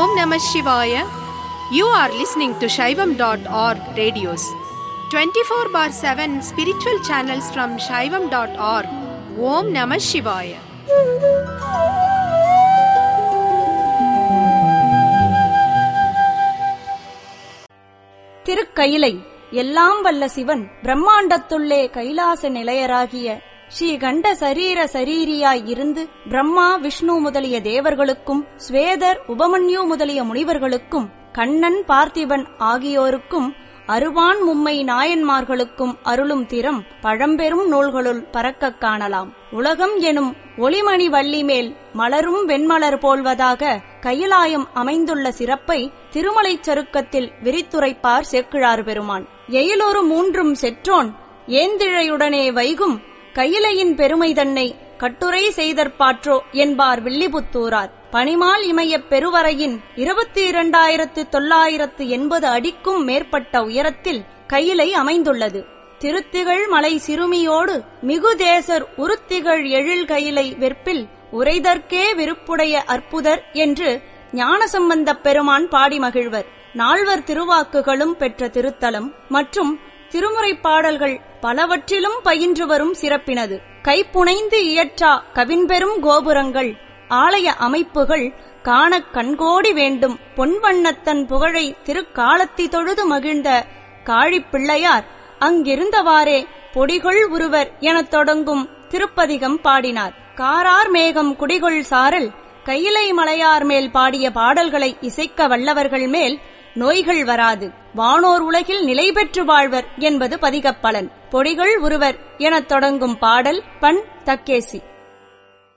Om Namah Shivaya. You are listening to Shaivam.org radios. 24 bar 7 spiritual channels from Shaivam.org. Om Namah Shivaya. திருக்கயிலை எல்லாம் வல்ல சிவன் பிரம்மாண்டத்துள்ளே கைலாச நிலையராகிய ஸ்ரீ கண்ட சரீர சரீரியாய் இருந்து பிரம்மா விஷ்ணு முதலிய தேவர்களுக்கும் ஸ்வேதர் உபமன்யு முதலிய முனிவர்களுக்கும் கண்ணன் பார்த்திபன் ஆகியோருக்கும் அருவான் மும்மை நாயன்மார்களுக்கும் அருளும் திறம் பழம்பெரும் நூல்களுள் பறக்கக் காணலாம் உலகம் எனும் ஒளிமணி வள்ளி மேல் மலரும் வெண்மலர் போல்வதாக கைலாயம் அமைந்துள்ள சிறப்பை திருமலைச் சருக்கத்தில் விரித்துரைப்பார் சேக்கிழார் பெருமான் எயிலொரு மூன்றும் செற்றோன் ஏந்திழையுடனே வைகும் கையிலையின் பெருமை தன்னை கட்டுரை செய்தற்பாற்றோ என்பார் வில்லிபுத்தூரார் பனிமால் இமயப் பெருவரையின் இருபத்தி இரண்டாயிரத்து தொள்ளாயிரத்து எண்பது அடிக்கும் மேற்பட்ட உயரத்தில் கையிலை அமைந்துள்ளது திருத்திகள் மலை சிறுமியோடு மிகுதேசர் உருத்திகள் எழில் கையிலை வெற்பில் உரைதற்கே விருப்புடைய அற்புதர் என்று ஞானசம்பந்தப் பெருமான் பாடி மகிழ்வர் நால்வர் திருவாக்குகளும் பெற்ற திருத்தலம் மற்றும் திருமுறைப் பாடல்கள் பலவற்றிலும் பயின்று வரும் சிறப்பினது கைப்புனைந்து இயற்றா கவின்பெரும் கோபுரங்கள் ஆலய அமைப்புகள் காணக் கண்கோடி வேண்டும் பொன்வண்ணத்தன் புகழை திருக்காலத்தி தொழுது மகிழ்ந்த காழிப்பிள்ளையார் அங்கிருந்தவாறே பொடிகள் உருவர் எனத் தொடங்கும் திருப்பதிகம் பாடினார் காரார் மேகம் குடிகொள் சாரல் கையிலை மலையார் மேல் பாடிய பாடல்களை இசைக்க வல்லவர்கள் மேல் நோய்கள் வராது வானோர் உலகில் நிலை பெற்று வாழ்வர் என்பது பதிகப்பலன் பொடிகள் உருவர் எனத் தொடங்கும் பாடல் பண் தக்கேசி